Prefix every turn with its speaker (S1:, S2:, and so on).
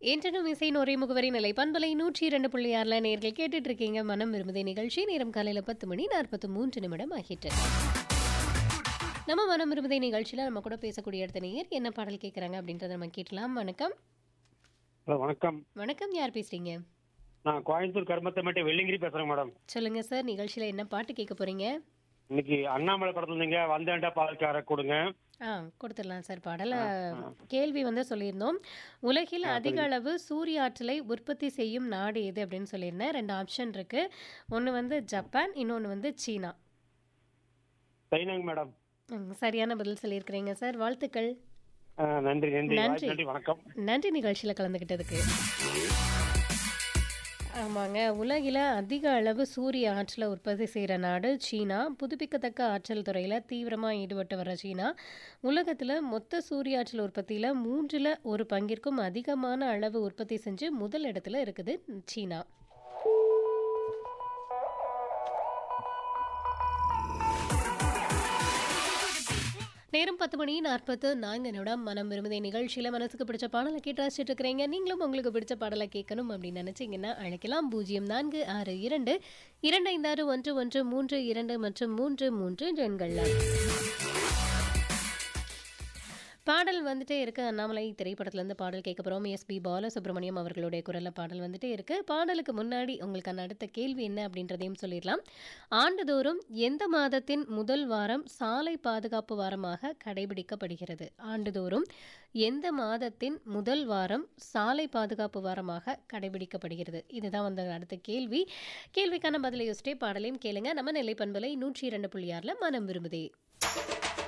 S1: இன்டர்னும் இசை நுரை முகவரி நிலை பண்பலை நூற்றி இரண்டு புள்ளி ஆறுல நேர்கள் கேட்டுட்டு இருக்கீங்க மனம் விரும்புதே நிகழ்ச்சி நேரம் காலையில பத்து மணி நாற்பத்தி மூன்று நிமிடம் ஆகிட்டு நம்ம மனம் விரும்புதே நிகழ்ச்சியில நம்ம கூட பேசக்கூடிய இடத்த நேர் என்ன பாடல் கேட்குறாங்க அப்படின்றத நம்ம கேட்கலாம் வணக்கம்
S2: ஹலோ வணக்கம்
S1: வணக்கம் யார் பேசுறீங்க
S2: நான் கோயம்புத்தூர் கருமத்தமேட்டு வெள்ளிங்கிரி பேசுறேன் மேடம்
S1: சொல்லுங்க சார் நிகழ்ச்சியில என்ன பாட்டு கேட்க போறீங்க
S2: இன்னைக்கு அண்ணாமலை படத்துல இருந்தீங்க வந்தேன்டா பால்கார கொடுங்க
S1: ஆ கொடுத்துடலாம் சார் பாடல கேள்வி வந்து சொல்லியிருந்தோம் உலகில் அதிக அளவு சூரிய ஆற்றலை உற்பத்தி செய்யும் நாடு எது அப்படின்னு சொல்லியிருந்தேன் ரெண்டு ஆப்ஷன் இருக்கு ஒன்று வந்து ஜப்பான் இன்னொன்று வந்து சீனா
S2: சைனாங்க மேடம்
S1: ம், சரியான பதில் சொல்லியிருக்கிறீங்க சார் வாழ்த்துக்கள்
S2: ஆ, நன்றி நன்றி
S1: நன்றி.
S2: வாய்ப்பு நன்றி வணக்கம்
S1: நன்றி நிகழ்ச்சியில் கலந்துக்கிட்டதுக்கு ஆமாங்க உலகில் அதிக அளவு சூரிய ஆற்றலை உற்பத்தி செய்கிற நாடு சீனா புதுப்பிக்கத்தக்க ஆற்றல் துறையில் தீவிரமாக ஈடுபட்டு வர சீனா உலகத்தில் மொத்த சூரிய ஆற்றல் உற்பத்தியில் மூன்றில் ஒரு பங்கிற்கும் அதிகமான அளவு உற்பத்தி செஞ்சு முதல் இடத்துல இருக்குது சீனா நேரம் பத்து மணி நாற்பத்து நான்கு நிமிடம் மனம் விரும்புதே நிகழ்ச்சியில் மனசுக்கு பிடிச்ச பாடலை கேட்டு ரசிச்சுட்டு இருக்கிறீங்க நீங்களும் உங்களுக்கு பிடிச்ச பாடலை கேட்கணும் அப்படின்னு நினச்சிங்கன்னா அழைக்கலாம் பூஜ்ஜியம் நான்கு ஆறு இரண்டு இரண்டு ஐந்து ஆறு ஒன்று ஒன்று மூன்று இரண்டு மற்றும் மூன்று மூன்று எண்கள்ல பாடல் வந்துட்டே இருக்கு அண்ணாமலை திரைப்படத்துலேருந்து பாடல் கேட்க போகிறோம் எஸ்பி பாலசுப்ரமணியம் அவர்களுடைய குரலில் பாடல் வந்துட்டே இருக்கு பாடலுக்கு முன்னாடி உங்களுக்கான அடுத்த கேள்வி என்ன அப்படின்றதையும் சொல்லிடலாம் ஆண்டுதோறும் எந்த மாதத்தின் முதல் வாரம் சாலை பாதுகாப்பு வாரமாக கடைபிடிக்கப்படுகிறது ஆண்டுதோறும் எந்த மாதத்தின் முதல் வாரம் சாலை பாதுகாப்பு வாரமாக கடைபிடிக்கப்படுகிறது இதுதான் வந்து அடுத்த கேள்வி கேள்விக்கான பதிலை யோசிச்சே பாடலையும் கேளுங்க நம்ம நெல்லை பண்பலை நூற்றி இரண்டு புள்ளி ஆறில் மனம் விரும்புதே